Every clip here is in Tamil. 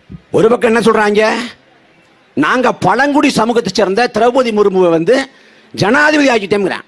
ஒரு பக்கம் என்ன சொல்றாங்க நாங்க பழங்குடி சமூகத்தை சேர்ந்த திரௌபதி முர்முவை வந்து ஜனாதிபதி ஆக்கிட்டோம்ங்கிறான்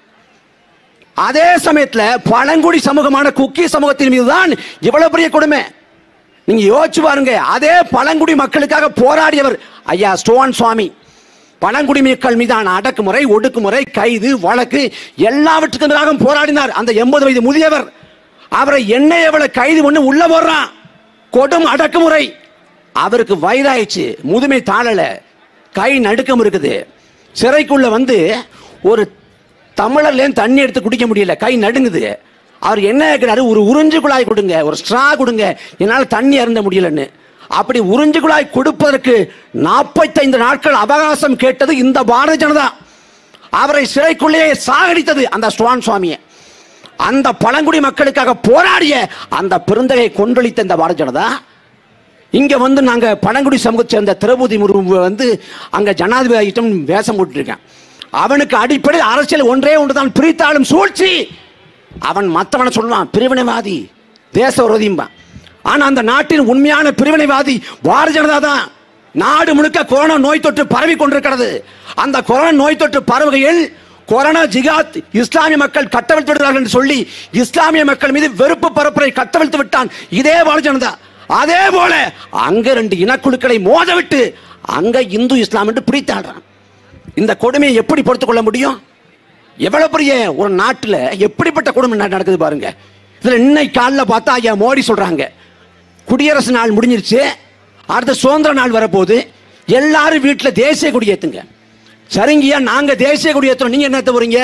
அதே சமயத்துல பழங்குடி சமூகமான குக்கி சமூகத்தின் மீது தான் இவ்வளவு பெரிய கொடுமை நீங்க யோசிச்சு பாருங்க அதே பழங்குடி மக்களுக்காக போராடியவர் ஐயா ஸ்டோன் சுவாமி பழங்குடி மக்கள் மீதான அடக்குமுறை ஒடுக்குமுறை கைது வழக்கு எல்லாவற்றுக்கும் எதிராக போராடினார் அந்த எண்பது வயது முதியவர் அவரை என்ன எவ்வளவு கைது பண்ணி உள்ள போடுறான் கொடும் அடக்குமுறை அவருக்கு வயதாயிடுச்சு முதுமை தாழல கை நடுக்கம் இருக்குது சிறைக்குள்ள வந்து ஒரு தமிழர்லேயும் தண்ணி எடுத்து குடிக்க முடியல கை நடுங்குது அவர் என்ன கேட்கிறாரு ஒரு உறிஞ்சு குழாய் கொடுங்க ஒரு ஸ்ட்ரா கொடுங்க என்னால் தண்ணி அருந்த முடியலன்னு அப்படி உறிஞ்சு குழாய் கொடுப்பதற்கு நாற்பத்தைந்து நாட்கள் அவகாசம் கேட்டது இந்த பாரதிய ஜனதா அவரை சிறைக்குள்ளேயே சாகடித்தது அந்த ஸ்டுவான் சுவாமியை அந்த பழங்குடி மக்களுக்காக போராடிய அந்த பெருந்தகை கொன்றளித்த இந்த பாரதிய ஜனதா இங்க வந்து நாங்க பழங்குடி சமூகத்தை சேர்ந்த திரௌபதி முர்மு வந்து அங்க ஜனாதிபதி ஆகிட்டம் வேஷம் போட்டுருக்கேன் அவனுக்கு அடிப்படை அரசியல் ஒன்றே ஒன்றுதான் பிரித்தாளும் சூழ்ச்சி அவன் மற்றவனை சொல்லுவான் பிரிவினைவாதி தேச விரோதிம்பான் ஆனா அந்த நாட்டின் உண்மையான பிரிவினைவாதி பாரதிய ஜனதா தான் நாடு முழுக்க கொரோனா நோய் தொற்று பரவி கொண்டிருக்கிறது அந்த கொரோனா நோய் தொற்று பரவுகையில் கொரோனா ஜிகாத் இஸ்லாமிய மக்கள் கட்டவிழ்த்து விடுகிறார்கள் என்று சொல்லி இஸ்லாமிய மக்கள் மீது வெறுப்பு பரப்புரை கட்டவிழ்த்து விட்டான் இதே பாரதிய ஜனதா அதே போல அங்க ரெண்டு இனக்குழுக்களை மோதவிட்டு அங்க இந்து இஸ்லாம் என்று பிரித்தாடுறான் இந்த கொடுமையை எப்படி பொறுத்துக் கொள்ள முடியும் எவ்வளவு பெரிய ஒரு நாட்டுல எப்படிப்பட்ட கொடுமை நட- நடக்குது பாருங்க இதுல இன்னைக்கு காலைல பார்த்தா ஐயா மோடி சொல்றாங்க குடியரசு நாள் முடிஞ்சிருச்சு அடுத்த சுதந்திர நாள் வரப்போகுது எல்லாரும் வீட்டுல தேசிய கொடி ஏத்துங்க சரிங்கய்யா நாங்க தேசிய கொடி ஏத்துறோம் நீங்க என்ன ஏத்த போறீங்க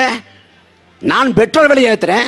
நான் பெட்ரோல் விலை ஏத்துறேன்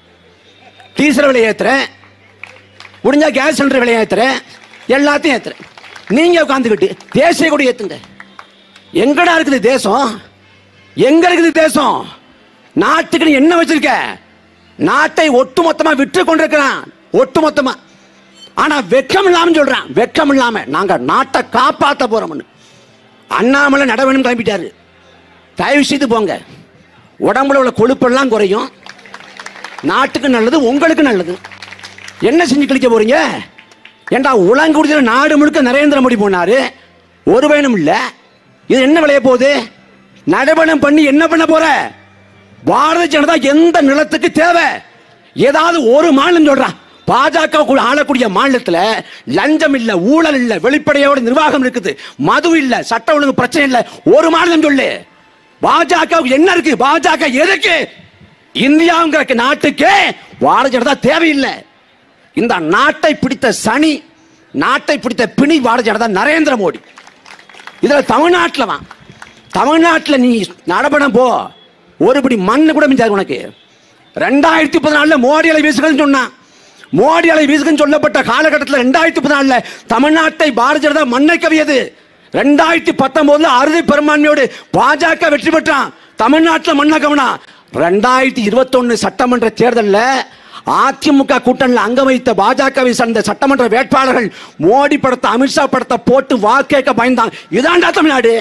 டீசல் விலை ஏத்துறேன் முடிஞ்சா கேஸ் சிலிண்டர் விலை ஏத்துறேன் எல்லாத்தையும் ஏத்துறேன் நீங்க உட்காந்துக்கிட்டு தேசிய கொடி ஏத்துங்க எங்கடா இருக்குது தேசம் எங்க இருக்குது தேசம் நாட்டுக்கு நீ என்ன வச்சிருக்க நாட்டை ஒட்டுமொத்தமா விற்று கொண்டிருக்கிறான் ஒட்டுமொத்தமா ஆனா வெட்கம் இல்லாம சொல்றான் வெட்கம் இல்லாம நாங்க நாட்டை காப்பாத்த போறோம்னு அண்ணாமலை நடவடிக்கை கிளம்பிட்டாரு தயவு செய்து போங்க உடம்புல உள்ள கொழுப்பெல்லாம் குறையும் நாட்டுக்கு நல்லது உங்களுக்கு நல்லது என்ன செஞ்சு கழிக்க போறீங்க ஏண்டா உலங்குடியில் நாடு முழுக்க நரேந்திர மோடி போனாரு ஒரு பயனும் இல்ல இது என்ன விளைய போகுது நடைபயணம் பண்ணி என்ன பண்ண போற பாரதிய ஜனதா எந்த நிலத்துக்கு தேவை ஏதாவது ஒரு மாநிலம் சொல்றான் பாஜக கூட ஆளக்கூடிய மாநிலத்துல லஞ்சம் இல்ல ஊழல் இல்ல வெளிப்படையோட நிர்வாகம் இருக்குது மது இல்ல சட்ட ஒழுங்கு பிரச்சனை இல்ல ஒரு மாநிலம் சொல்லு பாஜக என்ன இருக்கு பாஜக எதுக்கு இந்தியாங்கிற நாட்டுக்கு பாரதிய ஜனதா தேவையில்லை இந்த நாட்டை பிடித்த சனி நாட்டை பிடித்த பிணி பாரதிய ஜனதா நரேந்திர மோடி இதுல தமிழ்நாட்டில் வா தமிழ்நாட்டில் நீ நடபடம் போ ஒருபடி மண்ணு கூட மிஞ்சாது உனக்கு ரெண்டாயிரத்தி பதினாலுல மோடி அலை வீசுகன்னு சொன்னான் மோடி அலை வீசுகன்னு சொல்லப்பட்ட காலகட்டத்தில் ரெண்டாயிரத்தி பதினாலுல தமிழ்நாட்டை பாரதிய ஜனதா மண்ணை கவியது ரெண்டாயிரத்தி பத்தொன்பதுல அறுதி பெரும்பான்மையோடு பாஜக வெற்றி பெற்றான் தமிழ்நாட்டில் மண்ணை கவனா ரெண்டாயிரத்தி இருபத்தொன்னு சட்டமன்ற தேர்தலில் அதிமுக கூட்டணியில் அங்க வைத்த பாஜகவை சார்ந்த சட்டமன்ற வேட்பாளர்கள் மோடி படத்தை அமித்ஷா படத்தை போட்டு வாக்கேற்க பயந்தான் இதாண்டா தமிழ்நாடு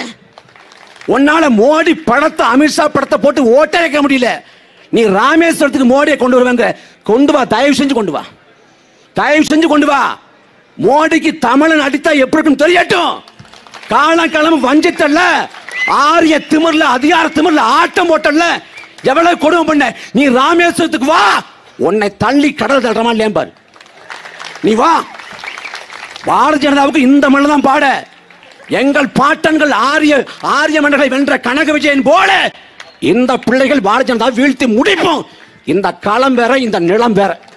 உன்னால மோடி படத்தை அமித்ஷா படத்தை போட்டு ஓட்டே வைக்க முடியல நீ ராமேஸ்வரத்துக்கு மோடியை கொண்டு வருவாங்க கொண்டு வா தயவு செஞ்சு கொண்டு வா தயவு செஞ்சு கொண்டு வா மோடிக்கு தமிழன் அடித்தா எப்படி இருக்கும் தெரியட்டும் காலக்கிழமை வஞ்சித்தல்ல ஆரிய திமிர்ல அதிகார திமிர்ல ஆட்டம் போட்டல்ல எவ்வளவு கொடுமை பண்ண நீ ராமேஸ்வரத்துக்கு வா உன்னை தள்ளி கடல் தள்ளுறமா இல்லையா பாரு நீ வா பாரதிய ஜனதாவுக்கு இந்த மண்ணு தான் பாட எங்கள் பாட்டன்கள் ஆரிய ஆரிய மன்னர்களை வென்ற கனக விஜயன் போல இந்த பிள்ளைகள் பாரதிய ஜனதா வீழ்த்தி முடிப்போம் இந்த களம் வேற இந்த நிலம் வேற